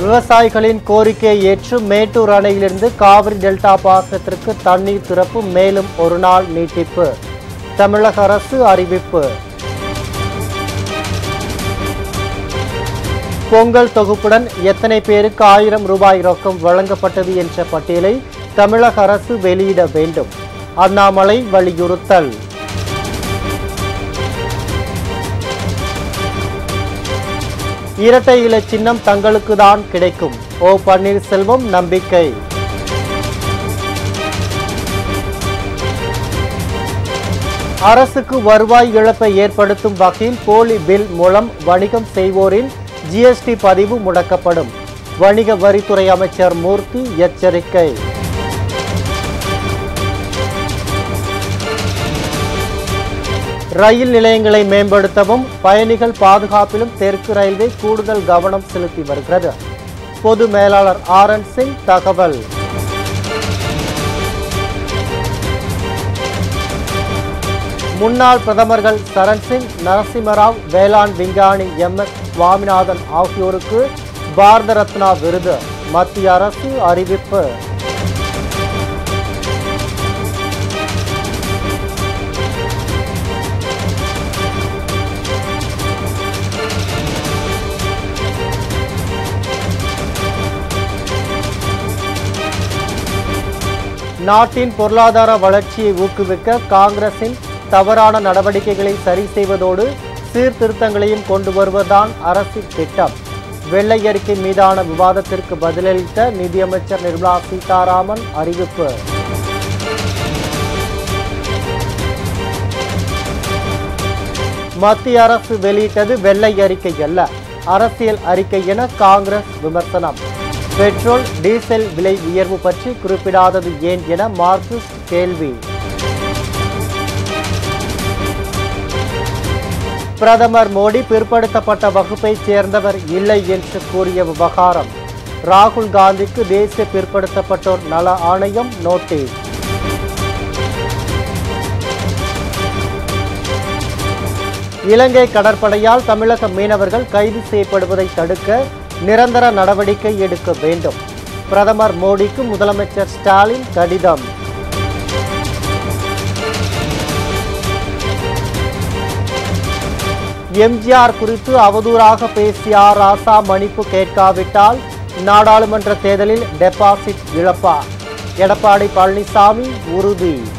விவசாயிகளின் கோரிக்கையை ஏற்று மேட்டூர் அணையிலிருந்து காவிரி டெல்டா பாசனத்திற்கு தண்ணீர் திறப்பு மேலும் ஒரு நாள் நீட்டிப்பு தமிழக அரசு அறிவிப்பு பொங்கல் தொகுப்புடன் எத்தனை பேருக்கு ஆயிரம் ரூபாய் ரொக்கம் வழங்கப்பட்டது என்ற பட்டியலை தமிழக அரசு வெளியிட வேண்டும் அண்ணாமலை வலியுறுத்தல் இரட்டை இலை சின்னம் தங்களுக்கு தான் கிடைக்கும் ஓ பன்னீர்செல்வம் நம்பிக்கை அரசுக்கு வருவாய் இழப்பை ஏற்படுத்தும் வகையில் போலி பில் மூலம் வணிகம் செய்வோரின் ஜிஎஸ்டி பதிவு முடக்கப்படும் வணிக வரித்துறை அமைச்சர் மூர்த்தி எச்சரிக்கை ரயில் நிலையங்களை மேம்படுத்தவும் பயணிகள் பாதுகாப்பிலும் தெற்கு ரயில்வே கூடுதல் கவனம் செலுத்தி வருகிறது பொது மேலாளர் ஆர் என் சிங் தகவல் முன்னாள் பிரதமர்கள் சரண் சிங் நரசிம்மராவ் வேளாண் விஞ்ஞானி எம் எஸ் சுவாமிநாதன் ஆகியோருக்கு பாரத ரத்னா விருது மத்திய அரசு அறிவிப்பு நாட்டின் பொருளாதார வளர்ச்சியை ஊக்குவிக்க காங்கிரசின் தவறான நடவடிக்கைகளை சரி செய்வதோடு சீர்திருத்தங்களையும் கொண்டு வருவதுதான் அரசின் திட்டம் வெள்ளை அறிக்கை மீதான விவாதத்திற்கு பதிலளித்த நிதியமைச்சர் நிர்மலா சீதாராமன் அறிவிப்பு மத்திய அரசு வெளியிட்டது வெள்ளை அறிக்கை அல்ல அரசியல் அறிக்கை என காங்கிரஸ் விமர்சனம் பெட்ரோல் டீசல் விலை உயர்வு பற்றி குறிப்பிடாதது ஏன் என மார்க்சிஸ்ட் கேள்வி பிரதமர் மோடி பிற்படுத்தப்பட்ட வகுப்பைச் சேர்ந்தவர் இல்லை என்று கூறிய விவகாரம் ராகுல் காந்திக்கு தேசிய பிற்படுத்தப்பட்டோர் நல ஆணையம் நோட்டீஸ் இலங்கை கடற்படையால் தமிழக மீனவர்கள் கைது செய்யப்படுவதை தடுக்க நிரந்தர நடவடிக்கை எடுக்க வேண்டும் பிரதமர் மோடிக்கு முதலமைச்சர் ஸ்டாலின் கடிதம் எம்ஜிஆர் குறித்து அவதூறாக பேசிய ஆர் ராசா மன்னிப்பு கேட்காவிட்டால் நாடாளுமன்ற தேர்தலில் டெபாசிட் இழப்பார் எடப்பாடி பழனிசாமி உறுதி